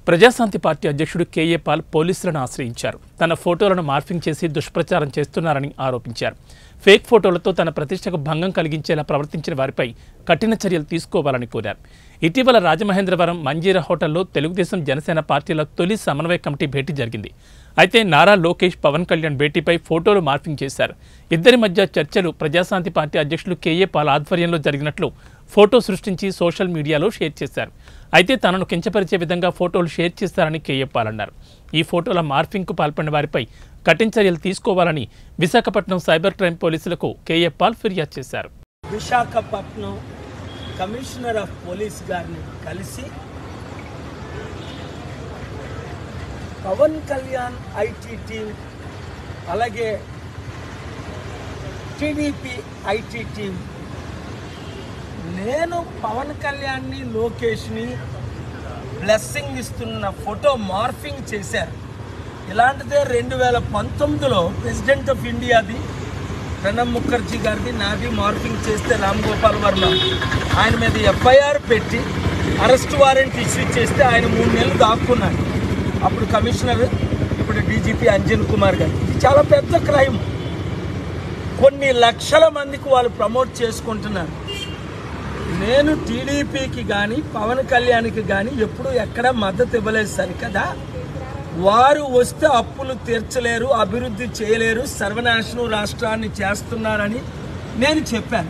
Praja Shanti party అధ్యక్షుడు K A Paul పోలీసులను ఆశ్రయించారు తన ఫోటోలను మార్ఫింగ్ చేసి దుష్ప్రచారం చేస్తున్నారని ఆరోపించారు ఫేక్ ఫోటోలతో తన ప్రతిష్టకు భంగం కలిగించేలా ప్రవర్తించిన వారిపై కఠిన చర్యలు తీసుకోవాలని కోరారు ఇటీవల రాజమహేంద్రవరం మంజీరా హోటల్లో తెలుగుదేశం జనసేన పార్టీల తొలి సమన్వయ కమిటీ భేటీ జరిగింది అయితే నారా లోకేష్ పవన్ కళ్యాణ్ భేటీపై ఫోటోలు మార్ఫింగ్ చేశారు ఇద్దరి మధ్య చర్చలు ప్రజాశాంతి పార్టీ అధ్యక్షులు కేఏ పాల్ ఆధ్వర్యంలో జరిగినట్లు ఫోటో సృష్టించి సోషల్ మీడియాలో షేర్ చేశారు అయితే తనను కించపరిచే విధంగా ఫోటోలు షేర్ చేశారని కేఏ పాల్ అన్నారు ఈ ఫోటోల మార్ఫింగ్కు పాల్పడిన వారిపై కఠిన చర్యలు తీసుకోవాలని విశాఖపట్నం సైబర్ క్రైమ్ పోలీసులకు కేఏ పాల్ ఫిర్యాదు చేశారు విశాఖపట్నం కమిషనర్ ఆఫ్ పోలీస్ గారిని కలిసి పవన్ కళ్యాణ్ ఐటీ టీం అలాగే టీడీపీ ఐటీ టీం నేను పవన్ కళ్యాణ్ని లోకేష్ని బ్లెస్సింగ్ ఇస్తున్న ఫోటో మార్ఫింగ్ చేశారు ఇలాంటిదే రెండు వేల పంతొమ్మిదిలో ప్రెసిడెంట్ ఆఫ్ ఇండియాది ప్రణబ్ ముఖర్జీ గారిది నాది మార్ఫింగ్ చేస్తే రామ్ గోపాల్ వర్మ ఆయన మీద ఎఫ్ఐఆర్ పెట్టి అరెస్ట్ వారెంట్ ఇష్యూ చేస్తే ఆయన మూడు నెలలు దాక్కున్నాడు అప్పుడు కమిషనర్ ఇప్పుడు డీజీపీ అంజన్ కుమార్ గారు ఇది చాలా పెద్ద క్రైమ్ కొన్ని లక్షల మందికి వాళ్ళు ప్రమోట్ చేసుకుంటున్నారు నేను టీడీపీకి కానీ పవన్ కళ్యాణ్కి కానీ ఎప్పుడు ఎక్కడ మద్దతు ఇవ్వలేదు సరికదా వారు వస్తే అప్పులు తీర్చలేరు అభివృద్ధి చేయలేరు సర్వనాశనం రాష్ట్రాన్ని చేస్తున్నారని నేను చెప్పాను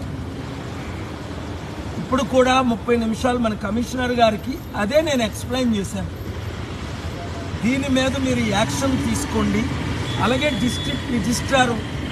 ఇప్పుడు కూడా ముప్పై నిమిషాలు మన కమిషనర్ గారికి అదే నేను ఎక్స్ప్లెయిన్ చేశాను దీని మీద మీరు యాక్షన్ తీసుకోండి అలాగే district registrar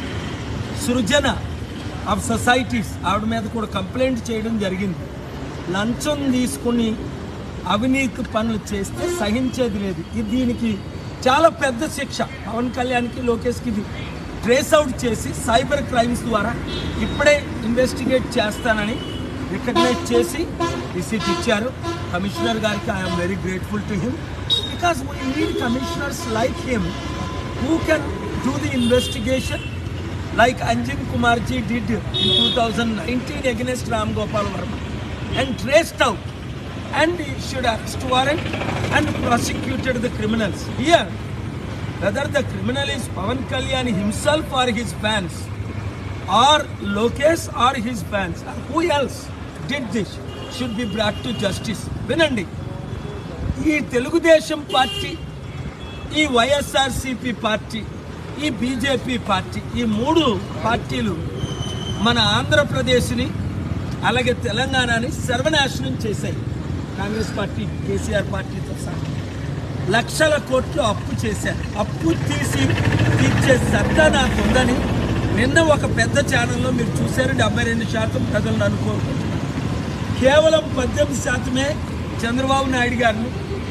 Srujana of societies ఆవిడ మీద కూడా కంప్లైంట్ చేయడం జరిగింది లంచం తీసుకుని అవినీతి పనులు చేస్తే సహించేది లేదు ఇది దీనికి చాలా పెద్ద శిక్ష పవన్ కళ్యాణ్కి లోకేష్కి ఇది ట్రేస్ అవుట్ చేసి సైబర్ క్రైమ్స్ ద్వారా ఇప్పుడే ఇన్వెస్టిగేట్ చేస్తానని రికగ్నైజ్ చేసి రిసీట్ ఇచ్చారు కమిషనర్ గారికి I'm very grateful to him because we need commissioners like him who can do the investigation like Anjan Kumarji did in 2019 against Ram Gopal Verma and traced out and issued arrest warrant and prosecuted the criminals. Here, whether the criminal is Pavan Kalyan himself or his fans, or Lokesh or his fans, or who else did this should be brought to justice. వినండి ఈ Telugudesam party ఈ YSRCP party ఈ BJP party ఈ మూడు పార్టీలు మన ఆంధ్రప్రదేశ్ని అలాగే తెలంగాణని సర్వనాశనం చేశాయి కాంగ్రెస్ పార్టీ కేసీఆర్ పార్టీతో సహా లక్షల కోట్లు అప్పు చేశారు అప్పు తీసి తీర్చే సత్తా నాకు ఉందని నిన్న ఒక పెద్ద ఛానల్లో మీరు చూశారు డెబ్బై రెండు శాతం ప్రజలను అనుకోరు కేవలం పద్దెనిమిది శాతమే చంద్రబాబు నాయుడు గారిని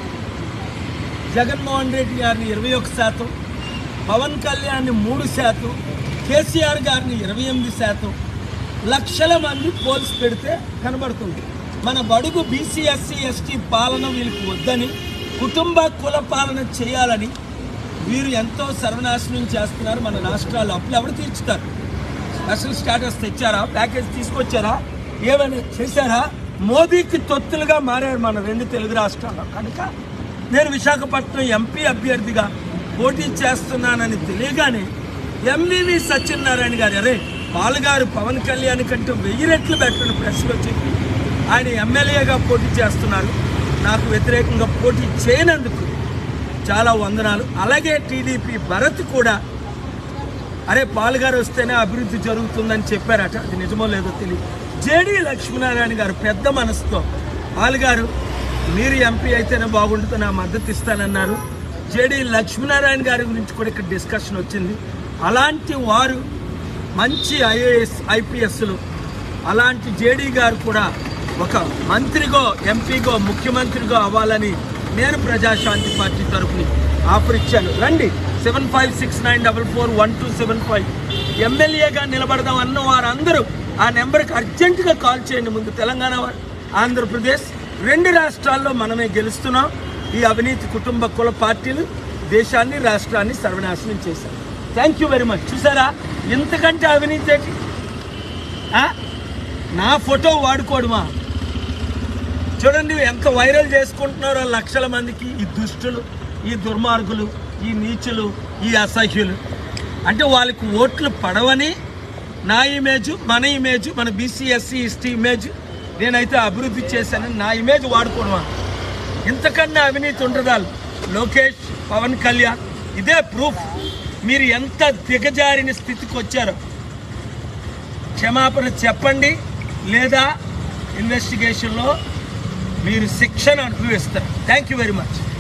జగన్మోహన్ రెడ్డి గారిని ఇరవై ఒక శాతం పవన్ కళ్యాణ్ని మూడు శాతం కేసీఆర్ గారిని ఇరవై ఎనిమిది శాతం లక్షల మంది పోల్స్ పెడితే కనబడుతుంది మన బడుగు బీసీ ఎస్సీ ఎస్టీ పాలన వీళ్ళకి వద్దని కుటుంబ కుల పాలన చేయాలని వీరు ఎంతో సర్వనాశనం చేస్తున్నారు మన రాష్ట్రాల్లో అప్పులు ఎవరు తీర్చుతారు స్పెషల్ స్టాటస్ తెచ్చారా ప్యాకేజ్ తీసుకొచ్చారా ఏమైనా చేశారా మోదీకి తొత్తులుగా మారారు మన రెండు తెలుగు రాష్ట్రాల్లో కనుక నేను విశాఖపట్నం ఎంపీ అభ్యర్థిగా పోటీ చేస్తున్నానని తెలియగానే ఎంవివి సత్యనారాయణ గారు అరే పాల్గారు పవన్ కళ్యాణ్ కంటే వెయ్యి రెట్లు పెట్టండి ప్రెస్లో చెప్పి ఆయన ఎమ్మెల్యేగా పోటీ చేస్తున్నారు నాకు వ్యతిరేకంగా పోటీ చేయనందుకు చాలా వందనాలు అలాగే టీడీపీ భరత్ కూడా అరే పాల్గారు వస్తేనే అభివృద్ధి జరుగుతుందని చెప్పారట అది నిజమో లేదో తెలియదు జేడీ లక్ష్మీనారాయణ గారు పెద్ద మనసుతో పాల్గారు మీరు ఎంపీ అయితేనే బాగుంటుంది నా మద్దతు ఇస్తానన్నారు జేడీ లక్ష్మీనారాయణ గారి గురించి కూడా ఇక్కడ డిస్కషన్ వచ్చింది అలాంటి వారు మంచి ఐఏఎస్ ఐపీఎస్లు అలాంటి జేడీ గారు కూడా ఒక మంత్రిగో ఎంపీగో ముఖ్యమంత్రిగో అవ్వాలని నేను ప్రజాశాంతి పార్టీ తరఫుని ఆఫర్ ఇచ్చాను రండి seven five six nine double four one two seven five ఎమ్మెల్యేగా నిలబడదాం అన్న వారందరూ ఆ నెంబర్కి అర్జెంటుగా కాల్ చేయండి ముందు తెలంగాణ వారు, ఆంధ్రప్రదేశ్ రెండు రాష్ట్రాల్లో మనమే గెలుస్తున్నాం ఈ అవినీతి కుటుంబ కుల పార్టీలు దేశాన్ని రాష్ట్రాన్ని సర్వనాశనం చేశారు థ్యాంక్ యూ వెరీ మచ్ చూసారా ఇంతకంటే అవినీతి ఏంటి? ఆ? నా ఫోటో వాడుకోవడమా చూడండి ఎంత వైరల్ చేసుకుంటున్నారో లక్షల మందికి ఈ దుష్టులు ఈ దుర్మార్గులు ఈ నీచులు ఈ అసహ్యులు అంటే వాళ్ళకి ఓట్లు పడవని నా ఇమేజ్ మన ఇమేజ్ మన బీసీ ఎస్సీ ఎస్టీ ఇమేజ్ నేనైతే అభివృద్ధి చేశానని నా ఇమేజ్ వాడుకోవడం ఇంతకన్నా అవినీతి ఉండదా లోకేష్ పవన్ కళ్యాణ్ ఇదే ప్రూఫ్ మీరు ఎంత దిగజారిన స్థితికి వచ్చారో క్షమాపణ చెప్పండి లేదా ఇన్వెస్టిగేషన్లో మీరు శిక్షణ అనుభవిస్తారు థ్యాంక్ యూ వెరీ మచ్